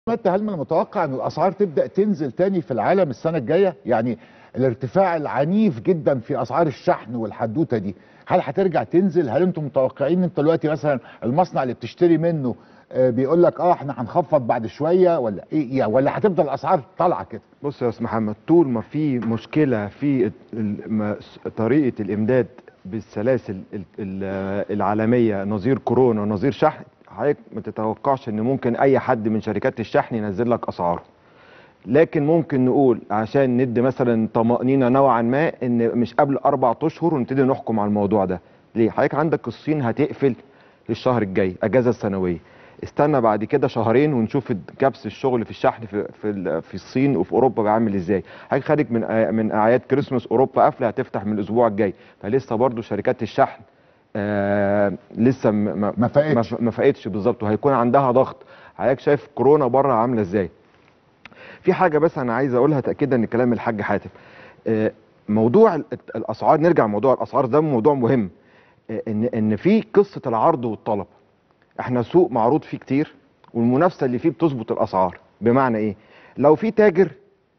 متى هل من المتوقع ان الاسعار تبدا تنزل تاني في العالم السنه الجايه يعني الارتفاع العنيف جدا في اسعار الشحن والحدوته دي هل هترجع تنزل هل انتم متوقعين انت دلوقتي مثلا المصنع اللي بتشتري منه آه، بيقول لك اه احنا هنخفض بعد شويه ولا ايه يعني ولا هتفضل الاسعار طالعه كده بص يا استاذ محمد طول ما في مشكله في ال- ال- ما- س- طريقه الامداد بالسلاسل ال- ال- العالميه نظير كورونا ونظير شحن حضرتك ما تتوقعش ان ممكن اي حد من شركات الشحن ينزل لك اسعاره لكن ممكن نقول عشان ندي مثلا طمأنينة نوعا ما ان مش قبل اربع اشهر ونبتدي نحكم على الموضوع ده ليه حضرتك عندك الصين هتقفل الشهر الجاي اجازه السنويه استنى بعد كده شهرين ونشوف كبس الشغل في الشحن في في, ال- في الصين وفي اوروبا بقى عامل ازاي حضرتك خارج من أع- من اعياد كريسماس اوروبا قافله هتفتح من الاسبوع الجاي فلسه برضو شركات الشحن آه لسه م- ما ما فاقتش. ما- ما فاقتش بالظبط وهيكون عندها ضغط حضرتك شايف كورونا بره عامله ازاي في حاجه بس انا عايز اقولها تاكيدا ان كلام الحاج حاتم آه، موضوع ال- الاسعار نرجع لموضوع الاسعار ده موضوع مهم آه، ان ان في قصه العرض والطلب احنا سوق معروض فيه كتير والمنافسه اللي فيه بتظبط الاسعار بمعنى ايه لو في تاجر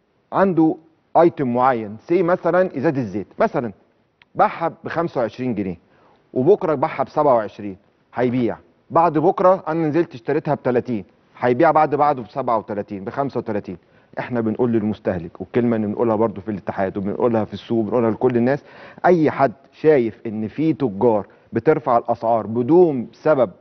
عنده ايتم معين سي مثلا ازازه الزيت مثلا باعها ب 25 جنيه وبكره باعها ب 27 هيبيع بعد بكره انا نزلت اشتريتها ب 30 هيبيع بعد بعده ب 37 ب 35 احنا بنقول للمستهلك والكلمه اللي بنقولها برضو في الاتحاد وبنقولها في السوق وبنقولها لكل الناس اي حد شايف ان في تجار بترفع الاسعار بدون سبب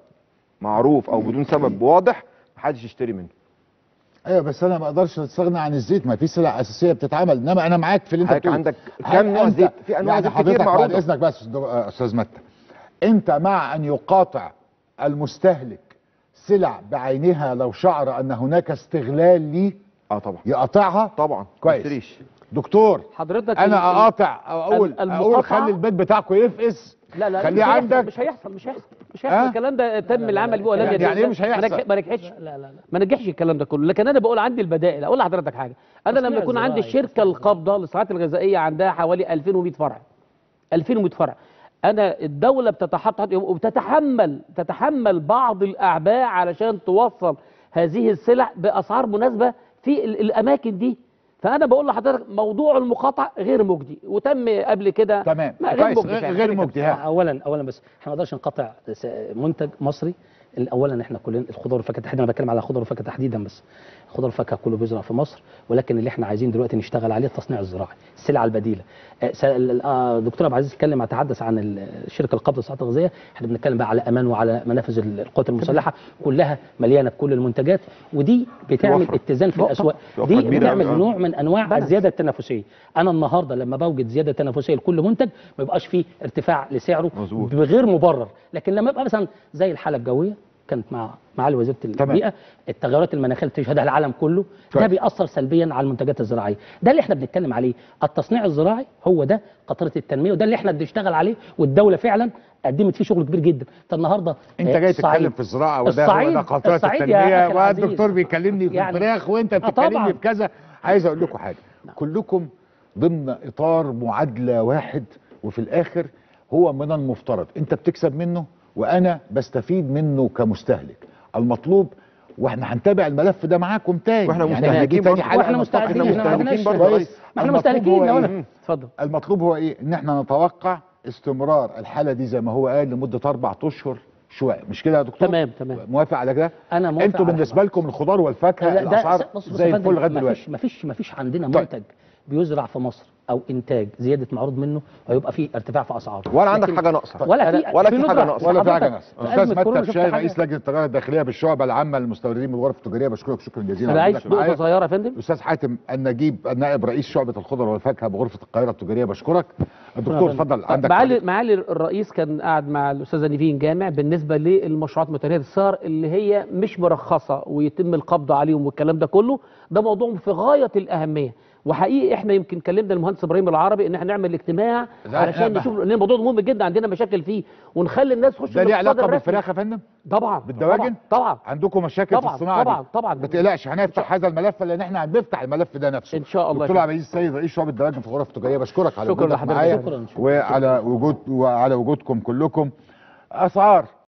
معروف او بدون سبب واضح محدش يشتري منه ايوه بس انا ما اقدرش استغنى عن الزيت ما في سلع اساسيه بتتعمل انما انا معاك في اللي انت حضرتك بتقوله. عندك هل كام نوع أنت- زيت؟ في أنواع يعني زيت كتير حضرتك بعد معروضة. اذنك بس دو- آه، استاذ متى انت مع ان يقاطع المستهلك سلع بعينها لو شعر ان هناك استغلال ليه اه طبعا يقاطعها طبعا كويس. ما يشتريش. دكتور حضرتك ال- انا ال- اقاطع او اقول ال- اقول المقاطعة- خلي البيت بتاعكم يفقس لا لا خليه مش هيحصل، عندك. مش هيحصل مش هيحصل مش آه؟ هيحصل الكلام ده تم العمل بيه ولم يعني- يتم. يعني إيه مش هيحصل؟ ما نجح- ما نجحش لا لا لا ما نجحش الكلام ده كله لكن انا بقول عندي البدائل اقول لحضرتك حاجه انا لما تصنيع يكون عندي زراعي، الشركه تصنيع القابضه للصناعات الغذائيه عندها حوالي 2100 فرع 2100 فرع انا الدوله بتتحط وبتتحمل تتحمل بعض الاعباء علشان توصل هذه السلع باسعار مناسبه في ال- الاماكن دي فانا بقول لحضرتك موضوع المقاطعه غير مجدي وتم قبل كده تمام ما كويس مجدي غير فعلا. غير مجدي ها اولا اولا بس احنا ما نقدرش نقطع س- منتج مصري اولا احنا كلنا الخضار والفاكهه تحديدا انا بتكلم على الخضار والفاكهه تحديدا بس الخضار والفاكهه كله بيزرع في مصر ولكن اللي احنا عايزين دلوقتي نشتغل عليه التصنيع الزراعي السلع البديله آه، س- ال- آه، دكتور عبد العزيز اتكلم تحدث عن ال- الشركه القابضه للصناعات الغذائيه احنا بنتكلم بقى على امان وعلى منافذ ال- القوات المسلحه كلها مليانه بكل المنتجات ودي بتعمل توفر. اتزان في نقطة. الاسواق توفر دي كبيرة بتعمل أوي، آه. نوع من انواع بالانس. الزياده التنافسيه انا النهارده لما بوجد زياده تنافسيه لكل منتج ما يبقاش فيه ارتفاع لسعره مظبوط. بغير مبرر لكن لما يبقى مثلا زي الحاله الجويه كانت مع معالي وزيره تمام. البيئه التغيرات المناخيه اللي تشهدها العالم كله ده كويس. بيأثر سلبيا على المنتجات الزراعيه ده اللي احنا بنتكلم عليه التصنيع الزراعي هو ده قطره التنميه وده اللي احنا بنشتغل عليه والدوله فعلا قدمت فيه شغل كبير جدا انت النهارده انت آه، جاي الصعيد. تتكلم في الزراعه وده هو الصعيد- ده قطره الصعيد يا التنميه أخي العزيز. والدكتور بيكلمني في يعني- الفراخ وانت آه، بتكلمني طبعاً. في كذا عايز اقول لكم حاجه كلكم ضمن اطار معادله واحد وفي الاخر هو من المفترض انت بتكسب منه وانا بستفيد منه كمستهلك المطلوب واحنا هنتابع الملف ده معاكم تاني واحنا يعني مستهلكين هنجي تاني برضه. حلقة واحنا نتفق مستعدين فيها. احنا ما عندناش برضه كويس. رئيس. ما احنا المطلوب مستهلكين هو لو إيه؟ انا اتفضل المطلوب هو ايه ان احنا نتوقع استمرار الحاله دي زي ما هو قال لمده اربع اشهر شويه مش كده يا دكتور تمام، تمام. موافق على كده أنا موافق انتوا على بالنسبه حضرتك. لكم الخضار والفاكهه لا، ده الاسعار س- بص- بص زي يا الفل فندم، لغايه مفيش دلوقتي مفيش مفيش عندنا طيب. منتج بيزرع في مصر او انتاج زياده معروض منه وهيبقى فيه ارتفاع في اسعاره ولا عندك لكن- حاجه ناقصه ولا في ولا في ندرة. حاجة ناقصة. ولا في حاجه حضرتك ناقصه في استاذ أزمة كورونا متى شفت شاي حاجة؟ رئيس لجنه التجاره الداخليه بالشعبه العامه للمستوردين بالغرف التجاريه بشكرك شكرا جزيلا انا على عايز وجودك معايا. نقطه صغيره يا فندم استاذ حاتم النجيب النائب رئيس شعبه الخضر والفاكهه بغرفه القاهره التجاريه بشكرك الدكتور فندم. اتفضل عندك معالي تعليق. معالي الرئيس كان قاعد مع الاستاذه نيفين جامع بالنسبه للمشروعات متناهيه الصغر اللي هي مش مرخصه ويتم القبض عليهم والكلام ده كله ده موضوع في غايه الاهميه وحقيقي احنا يمكن كلمنا المهندس ابراهيم العربي ان احنا نعمل اجتماع لا، علشان لا، نشوف لان الموضوع ده مهم جدا عندنا مشاكل فيه ونخلي الناس تخش ده ليه الاقتصاد علاقه الرسمي. بالفراخ يا فندم طبعا بالدواجن؟ طبعا عندكم مشاكل طبعاً، في الصناعه طبعاً، دي طبعاً. ما تقلقش هنفتح هذا الملف لان احنا هنفتح الملف ده نفسه إن شاء الله. دكتور عبد العزيز السيد رئيس شعبه الدواجن في الغرف التجاريه بشكرك على شكراً وجودك لحضرتك. معايا شكراً. وعلى وجود وعلى وجودكم كلكم اسعار